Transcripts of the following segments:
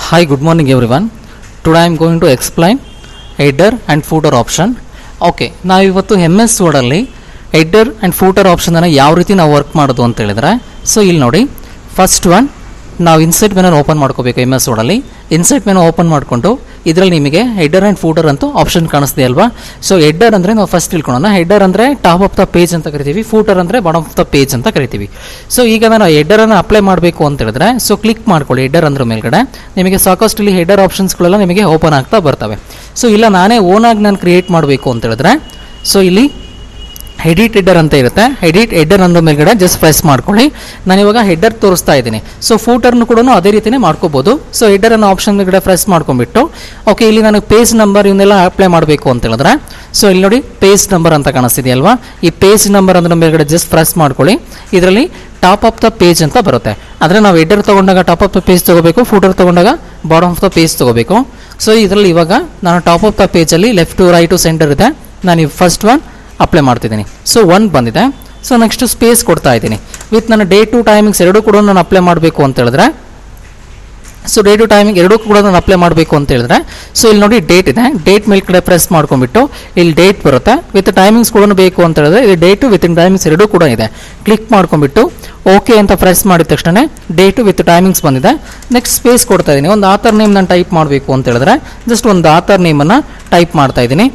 Hi, good morning everyone. Today I am going to explain header and footer option. Okay ನಾವು ಇವತ್ತು M S ವರ್ಡಲ್ಲಿ header and footer ಆಪ್ಷನನ್ನು ಯಾವ ರೀತಿ ನಾವು ವರ್ಕ್ ಮಾಡೋದು ಅಂತ ಹೇಳಿದ್ರೆ ಸೊ ಇಲ್ಲಿ ನೋಡಿ ಫಸ್ಟ್ ಒನ್ ನಾವು ಇನ್ಸೈಟ್ ಮೆನು ಓಪನ್ ಮಾಡ್ಕೋಬೇಕು ಎಮ್ ಎಸ್ ವರ್ಡಲ್ಲಿ ಇನ್ಸೈಟ್ ಮೆನು ಓಪನ್ ಮಾಡಿಕೊಂಡು ಇದರಲ್ಲಿ ನಿಮಗೆ ಹೆಡ್ಡರ್ ಆ್ಯಂಡ್ ಫೂಟರ್ ಅಂತೂ ಆಪ್ಷನ್ ಕಾಣಿಸ್ದೆ ಅಲ್ವಾ ಸೊ ಹೆಡ್ಡರ್ ಅಂದರೆ ನಾವು ಫಸ್ಟ್ ತಿಳ್ಕೊಳ್ಳೋಣ ಹೆಡ್ಡರ್ ಅಂದರೆ ಟಾಪ್ ಆಫ್ ದ ಪೇಜ್ ಅಂತ ಕರಿತೀವಿ ಫೂಟರ್ ಅಂದರೆ ಬಾಟಮ್ ಆಫ್ ದ ಪೇಜ್ ಅಂತ ಕರಿತೀವಿ ಸೊ ಈಗ ನಾನು ಹೆಡ್ಡರನ್ನು ಅಪ್ಲೈ ಮಾಡಬೇಕು ಅಂತ ಹೇಳಿದ್ರೆ ಸೊ ಕ್ಲಿಕ್ ಮಾಡ್ಕೊಳ್ಳಿ ಹೆಡ್ಡರ್ ಅಂದ್ರೆ ಮೇಲ್ಗಡೆ ನಿಮಗೆ ಸಾಕಷ್ಟು ಇಲ್ಲಿ ಹೆಡ್ಡರ್ ಆಪ್ಷನ್ಸ್ಗಳೆಲ್ಲ ನಿಮಗೆ ಓಪನ್ ಆಗ್ತಾ ಬರ್ತವೆ ಸೊ ಇಲ್ಲ ನಾನೇ ಓನಾಗಿ ನಾನು ಕ್ರಿಯೇಟ್ ಮಾಡಬೇಕು ಅಂತ ಹೇಳಿದ್ರೆ ಸೊ ಇಲ್ಲಿ ಎಡಿಟ್ ಹೆಡ್ಡರ್ ಅಂತ ಇರುತ್ತೆ ಎಡಿಟ್ ಹೆಡ್ಡರ್ ಅನ್ನೋ ಮೇಲ್ಗಡೆ ಜಸ್ಟ್ ಪ್ರೆಸ್ ಮಾಡ್ಕೊಳ್ಳಿ ನಾನು ಇವಾಗ ಹೆಡ್ಡರ್ ತೋರಿಸ್ತಾ ಇದ್ದೀನಿ ಸೊ ಫೂಟರ್ನು ಕೂಡ ಅದೇ ರೀತಿನೇ ಮಾಡ್ಕೋಬೋದು ಸೊ ಹೆಡ್ಡರ್ ಅನ್ನೋ ಆಪ್ಷನ್ ಮೇಲ್ಗಡೆ ಪ್ರೆಸ್ ಮಾಡ್ಕೊಂಡ್ಬಿಟ್ಟು ಓಕೆ ಇಲ್ಲಿ ನಾನು ಪೇಜ್ ನಂಬರ್ ಇವನ್ನೆಲ್ಲ ಅಪ್ಲೈ ಮಾಡಬೇಕು ಅಂತ ಹೇಳಿದ್ರೆ ಸೊ ಇಲ್ಲಿ ನೋಡಿ ಪೇಜ್ ನಂಬರ್ ಅಂತ ಕಾಣಿಸ್ತಿದೆಯಲ್ವಾ ಈ ಪೇಜ್ ನಂಬರ್ ಅಂದ್ರೆ ಮೇಲ್ಗಡೆ ಜಸ್ಟ್ ಪ್ರೆಸ್ ಮಾಡ್ಕೊಳ್ಳಿ ಇದರಲ್ಲಿ ಟಾಪ್ ಆಫ್ ದ ಪೇಜ್ ಅಂತ ಬರುತ್ತೆ ಆದರೆ ನಾವು ಹೆಡ್ಡರ್ ತೊಗೊಂಡಾಗ ಟಾಪ್ ಆಫ್ ದ ಪೇಜ್ ತೊಗೋಬೇಕು ಫೂಟರ್ ತೊಗೊಂಡಾಗ ಬಾಟಮ್ ಆಫ್ ದ ಪೇಜ್ ತೊಗೋಬೇಕು ಸೊ ಇದರಲ್ಲಿ ಇವಾಗ ನಾನು ಟಾಪ್ ಆಫ್ ದ ಪೇಜಲ್ಲಿ ಲೆಫ್ಟ್ ರೈಟು ಸೆಂಟರ್ ಇದೆ ನಾನು ಫಸ್ಟ್ ಒನ್ ಅಪ್ಲೈ ಮಾಡ್ತಿದ್ದೀನಿ ಸೊ ಒನ್ ಬಂದಿದೆ ಸೊ ನೆಕ್ಸ್ಟ್ ಸ್ಪೇಸ್ ಕೊಡ್ತಾ ಇದ್ದೀನಿ ವಿತ್ ನನ್ನ ಡೇ ಟು ಟೈಮಿಂಗ್ಸ್ ಎರಡೂ ಕೂಡ ನಾನು ಅಪ್ಲೈ ಮಾಡಬೇಕು ಅಂತ ಹೇಳಿದ್ರೆ ಸೊ ಡೇ ಟು ಟೈಮಿಂಗ್ ಎರಡೂ ಕೂಡ ನಾನು ಅಪ್ಲೈ ಮಾಡಬೇಕು ಅಂತ ಹೇಳಿದ್ರೆ ಸೊ ಇಲ್ಲಿ ನೋಡಿ ಡೇಟ್ ಇದೆ ಡೇಟ್ ಮೇಲ್ ಕಡೆ ಪ್ರೆಸ್ ಮಾಡ್ಕೊಂಡ್ಬಿಟ್ಟು ಇಲ್ಲಿ ಡೇಟ್ ಬರುತ್ತೆ ವಿತ್ ಟೈಮಿಂಗ್ಸ್ ಕೂಡ ಬೇಕು ಅಂತ ಹೇಳಿದ್ರೆ ಇಲ್ಲಿ ಡೇಟು ವಿತ್ ಟೈಮಿಂಗ್ಸ್ ಎರಡೂ ಕೂಡ ಇದೆ ಕ್ಲಿಕ್ ಮಾಡ್ಕೊಂಡ್ಬಿಟ್ಟು ಓಕೆ ಅಂತ ಪ್ರೆಸ್ ಮಾಡಿದ ತಕ್ಷಣ ಡೇಟು ವಿತ್ ಟೈಮಿಂಗ್ಸ್ ಬಂದಿದೆ ನೆಕ್ಸ್ಟ್ ಸ್ಪೇಸ್ ಕೊಡ್ತಾ ಇದ್ದೀನಿ ಒಂದು ಆಥರ್ ನೇಮ್ ನಾನು ಟೈಪ್ ಮಾಡಬೇಕು ಅಂತ ಹೇಳಿದ್ರೆ ಜಸ್ಟ್ ಒಂದು ಆಥರ್ ನೇಮನ್ನು ಟೈಪ್ ಮಾಡ್ತಾ ಇದ್ದೀನಿ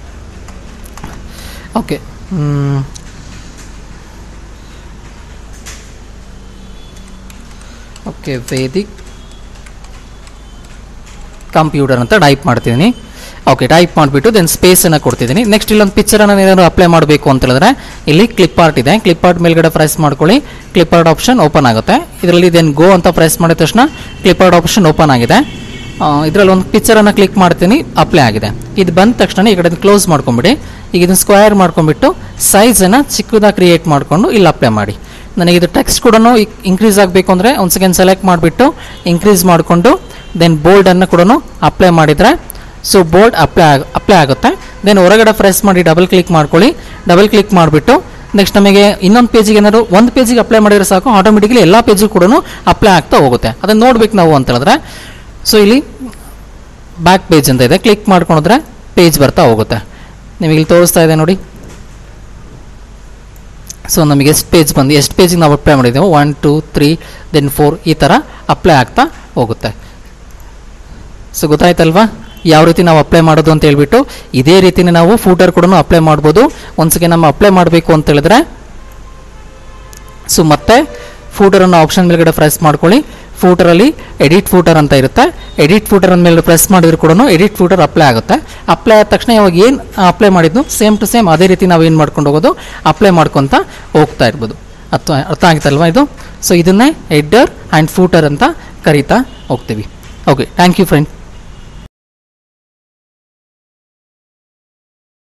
ಓಕೆ ಓಕೆ ವೇದಿಕ್ ಕಂಪ್ಯೂಟರ್ ಅಂತ ಟೈಪ್ ಮಾಡ್ತಿದ್ದೀನಿ ಓಕೆ ಟೈಪ್ ಮಾಡಿಬಿಟ್ಟು ದೆನ್ ಸ್ಪೇಸನ್ನು ಕೊಡ್ತಿದ್ದೀನಿ ನೆಕ್ಸ್ಟ್ ಇಲ್ಲೊಂದು ಪಿಕ್ಚರನ್ನು ಏನಾದರೂ ಅಪ್ಲೈ ಮಾಡಬೇಕು ಅಂತ ಹೇಳಿದ್ರೆ ಇಲ್ಲಿ ಕ್ಲಿಪ್ ಆರ್ಟ್ ಇದೆ ಕ್ಲಿಪ್ ಆರ್ಟ್ ಮೇಲ್ಗಡೆ ಪ್ರೆಸ್ ಮಾಡ್ಕೊಳ್ಳಿ ಕ್ಲಿಪ್ ಆರ್ಟ್ ಆಪ್ಷನ್ ಓಪನ್ ಆಗುತ್ತೆ ಇದರಲ್ಲಿ ದೆನ್ ಗೋ ಅಂತ ಪ್ರೆಸ್ ಮಾಡಿದ ತಕ್ಷಣ ಕ್ಲಿಪ್ ಆರ್ಟ್ ಆಪ್ಷನ್ ಓಪನ್ ಆಗಿದೆ ಇದರಲ್ಲಿ ಒಂದು ಪಿಕ್ಚರನ್ನು ಕ್ಲಿಕ್ ಮಾಡ್ತೀನಿ ಅಪ್ಲೈ ಆಗಿದೆ ಇದು ಬಂದ ತಕ್ಷಣ ಈ ಕಡೆ ಕ್ಲೋಸ್ ಮಾಡ್ಕೊಂಬಿಡಿ ಈಗ ಇದನ್ನು ಸ್ಕ್ವಯರ್ ಮಾಡ್ಕೊಂಡ್ಬಿಟ್ಟು ಸೈಜನ್ನು ಚಿಕ್ಕದಾಗಿ ಕ್ರಿಯೇಟ್ ಮಾಡಿಕೊಂಡು ಇಲ್ಲಿ ಅಪ್ಲೈ ಮಾಡಿ ನನಗೆ ಇದು ಟೆಕ್ಸ್ಟ್ ಕೂಡ ಇನ್ಕ್ರೀಸ್ ಆಗಬೇಕು ಅಂದರೆ ಒಂದು ಸೆಕೆಂಡ್ ಸೆಲೆಕ್ಟ್ ಮಾಡಿಬಿಟ್ಟು ಇನ್ಕ್ರೀಸ್ ಮಾಡಿಕೊಂಡು ದೆನ್ ಬೋಲ್ಡನ್ನು ಕೂಡ ಅಪ್ಲೈ ಮಾಡಿದರೆ ಸೊ ಬೋಲ್ಡ್ ಅಪ್ಲೈ ಆಗ ಅಪ್ಲೈ ಆಗುತ್ತೆ ದೆನ್ ಹೊರಗಡೆ ಪ್ರೆಸ್ ಮಾಡಿ ಡಬಲ್ ಕ್ಲಿಕ್ ಮಾಡ್ಕೊಳ್ಳಿ ಡಬಲ್ ಕ್ಲಿಕ್ ಮಾಡಿಬಿಟ್ಟು ನೆಕ್ಸ್ಟ್ ನಮಗೆ ಇನ್ನೊಂದು ಪೇಜಿಗೆ ಏನಾದ್ರು ಒಂದು ಪೇಜಿಗೆ ಅಪ್ಲೈ ಮಾಡಿದ್ರೆ ಸಾಕು ಆಟೋಮೆಟಿಕಲಿ ಎಲ್ಲ ಪೇಜಿಗೂ ಕೂಡ ಅಪ್ಲೈ ಆಗ್ತಾ ಹೋಗುತ್ತೆ ಅದನ್ನು ನೋಡ್ಬೇಕು ನಾವು ಅಂತ ಹೇಳಿದ್ರೆ ಸೊ ಇಲ್ಲಿ ಬ್ಯಾಕ್ ಪೇಜ್ ಅಂತ ಇದೆ ಕ್ಲಿಕ್ ಮಾಡ್ಕೊಂಡ್ರೆ ಪೇಜ್ ಬರ್ತಾ ಹೋಗುತ್ತೆ ನಿಮಗೆ ಇಲ್ಲಿ ತೋರಿಸ್ತಾ ಇದೆ ನೋಡಿ ಸೊ ನಮಗೆ ಎಷ್ಟು ಪೇಜ್ ಬಂದು ಎಷ್ಟು ಪೇಜಿಗೆ ನಾವು ಅಪ್ಲೈ ಮಾಡಿದ್ದೇವೆ one two three then four ಈ ಥರ ಅಪ್ಲೈ ಆಗ್ತಾ ಹೋಗುತ್ತೆ ಸೊ ಗೊತ್ತಾಯ್ತಲ್ವಾ ಯಾವ ರೀತಿ ನಾವು ಅಪ್ಲೈ ಮಾಡೋದು ಅಂತ ಹೇಳ್ಬಿಟ್ಟು ಇದೇ ರೀತಿನೇ ನಾವು ಫೂಟರ್ ಕೂಡ ಅಪ್ಲೈ ಮಾಡ್ಬೋದು ಒಂದ್ಸಗೆ ನಮ್ಮ ಅಪ್ಲೈ ಮಾಡಬೇಕು ಅಂತ ಹೇಳಿದ್ರೆ ಸೊ ಮತ್ತೆ ಫೂಟರನ್ನು ಆಪ್ಷನ್ ಮೇಲ್ಗಡೆ ಪ್ರೆಸ್ ಮಾಡ್ಕೊಳ್ಳಿ ಫೂಟರಲ್ಲಿ ಎಡಿಟ್ ಫೂಟರ್ ಅಂತ ಇರುತ್ತೆ ಎಡಿಟ್ ಫೂಟರ್ ಮೇಲೆ ಪ್ರೆಸ್ ಮಾಡಿದ್ರು ಕೂಡ ಎಡಿಟ್ ಫೂಟರ್ ಅಪ್ಲೈ ಆಗುತ್ತೆ ಅಪ್ಲೈ ಆದ ತಕ್ಷಣ ಇವಾಗ ಏನು ಅಪ್ಲೈ ಮಾಡಿದ್ನು ಸೇಮ್ ಟು ಸೇಮ್ ಅದೇ ರೀತಿ ನಾವು ಏನು ಮಾಡ್ಕೊಂಡು ಹೋಗೋದು ಅಪ್ಲೈ ಮಾಡ್ಕೊತ ಹೋಗ್ತಾ ಇರ್ಬೋದು ಅರ್ಥ ಅರ್ಥ ಆಗುತ್ತಲ್ವಾ ಇದು ಸೊ ಇದನ್ನೇ ಹೆಡ್ಡರ್ ಆ್ಯಂಡ್ ಫೂಟರ್ ಅಂತ ಕರಿತಾ ಹೋಗ್ತೀವಿ ಓಕೆ ಥ್ಯಾಂಕ್ ಯು ಫ್ರೆಂಡ್